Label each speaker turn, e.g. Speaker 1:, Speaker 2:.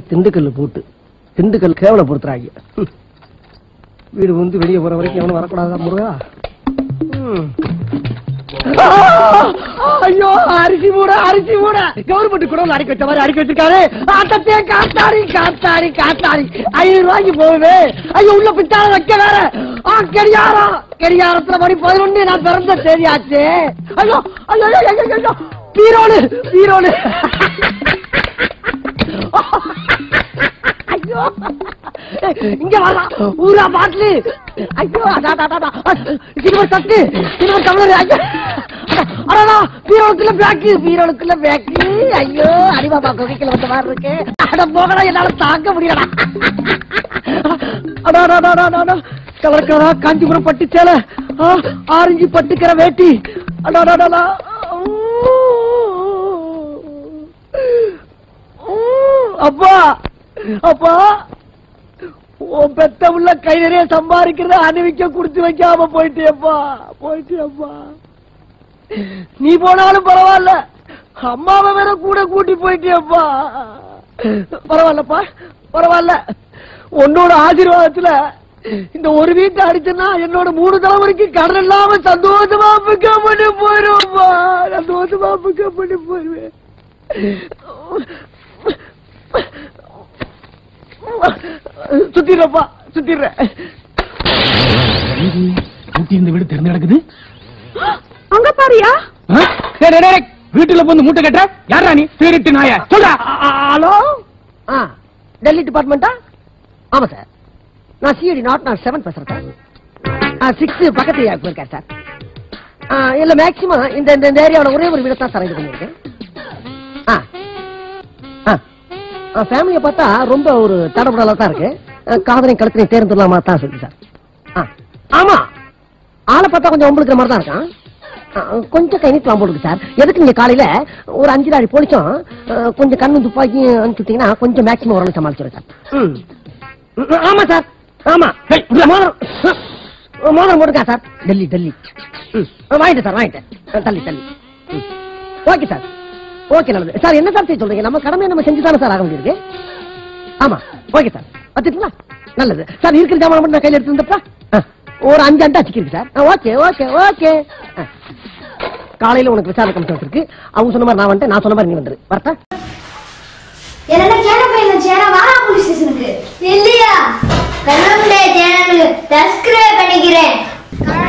Speaker 1: திண்டுக்கல் போட்டு திண்டுக்கல் கேவலப்படுத்துறாங்க ம். வீடு வந்து வெளியே போற வரைக்கும் எவனும் வரக்கூடாதா முருகா ம். ஆ! ஐயோ அரிசி மூட அரிசி மூட கவர்மெண்ட் கூட அடிக்க வச்ச மாதிரி அடிக்க வச்சிருக்காரு ஆட்டத்தே காத்தாடி காத்தாடி காத்தாடி ஐநூறு ரூபாய்க்கு போகுது ஐயோ உள்ள பித்தால வைக்க வேற ஆ கடியாரம் கடியாரத்துல மணி பதினொன்னு நான் பிறந்த தேதியாச்சு ஐயோ ஐயோ ஐயோ ஐயோ, ஐயோ பீரோடு பீரோடு ஐயோ இங்க வரலாம் ஊரா பாட்டிலு ஐயோ அதா அதா அதா சில்வர் தட்டு சில்வர் டம்ளர் ஐயோ அடடா பீரோளுக்குள்ள பேக்கு பீரோளுக்குள்ள பேக்கு ஐயோ அடிபாபா கொகைக்குள்ள வந்த மாதிரி இருக்கு அட போகடா என்னால தாங்க முடியலடா அடா அடா அடா அடா, அடா கலர்கலரா காஞ்சிபுரம் பட்டு சேலை ஆ, ஆரஞ்சு பட்டுக்கிற வேட்டி அடா அடா, அடா, அடா அப்பா அப்பா உன் பெத்த உள்ள கை நிறைய சம்பாதிக்கிறத அணிவிக்க குடுத்து வைக்காம போயிட்டியப்பா போயிட்டியப்பா நீ போனாலும் பரவாயில்ல அம்மாவை வேற கூட கூட்டி போயிட்டியப்பா பரவாயில்லப்பா பரவாயில்ல உன்னோட ஆசீர்வாதத்துல இந்த ஒரு வீட்டை அடிச்சேன்னா என்னோட மூணு தலைமுறைக்கு கடன் இல்லாம சந்தோஷமா பிக்கப் பண்ணி போயிருவேன்ப்பா சந்தோஷமா பிக்கப் பண்ணி போயிருவேன் சுத்திடுறப்பா சுத்திடுறேன்
Speaker 2: ஊட்டி இந்த வீடு திறந்து கிடக்குது
Speaker 3: அங்க பாரியா
Speaker 2: ஆ? டேய், டேய், டேய், வீட்டுல வந்து மூட்டை கட்டுற யாரா நீ திருட்டு நாய சொல்றா
Speaker 1: ஹலோ ஆ டெல்லி டிபார்ட்மெண்டா ஆமா சார் நான் சிஐடி நாட் நான் செவன் பேசுறேன் சார் சிக்ஸ் பக்கத்து ஏரியாவுக்கு போயிருக்கேன் சார் ஆ, இல்ல மேக்சிமம் இந்த இந்த இந்த ஏரியாவோட ஒரே ஒரு வீடு தான் சார் இது பண்ணியிருக்கேன் ஆ ஆ ஃபேமிலியை பார்த்தா ரொம்ப ஒரு தடபுடலா தான் இருக்கு ஆ, காதலையும் கழுத்தினையும் தேர்ந்துடலாமா தான் சொல்லி சார் ஆ ஆமா ஆளை பார்த்தா கொஞ்சம் உங்களுக்கு மாதிரி தான் இருக்கான் ஆ, கொஞ்சம் கை நீட்டலாம் போடுது சார் எதுக்கு நீங்க காலையில ஒரு அஞ்சு நாள் போலிச்சோம் ஆ, கொஞ்சம் கண்ணு துப்பாக்கி அனுப்பிச்சுட்டீங்கன்னா கொஞ்சம் மேக்ஸிமம் ஓரளவு சமாளிச்சிடும் சார் ம். ம், ஆமா சார் ஆமா
Speaker 2: டேய்,
Speaker 1: மோதிரம் மோதிரம் போட்டுக்கா சார் டெல்லி டெல்லி ம், வாங்கிட்டேன் சார் வாங்கிட்டேன் ஆ, தள்ளி தள்ளி ம். ஓகே சார் ஓகே நல்லது சார் என்ன சார் செய்ய சொல்றீங்க நம்ம கடமையை நம்ம செஞ்சு தானே சார் ஆக வேண்டியிருக்கு ஆமா ஓகே சார் வச்சுட்டுங்களா நல்லது சார் இருக்கிற ஜாமான் மட்டும் நான் கையில் எடுத்து வந்தப்பா ஒரு அஞ்சு அண்டா சிக்கிருக்கு சார் ஓகே ஓகே ஓகே காலையில உனக்கு விசாரணை கமிஷன் இருக்கு அவங்க சொன்ன மாதிரி நான் வந்துட்டு நான் சொன்ன மாதிரி நீ வந்துரு வரட்டா
Speaker 4: என்ன கேட்ட பையன் சேர வாரா போலீஸ் ஸ்டேஷனுக்கு இல்லையா கண்ணமுடைய சேனலுக்கு சப்ஸ்கிரைப் பண்ணிக்கிறேன்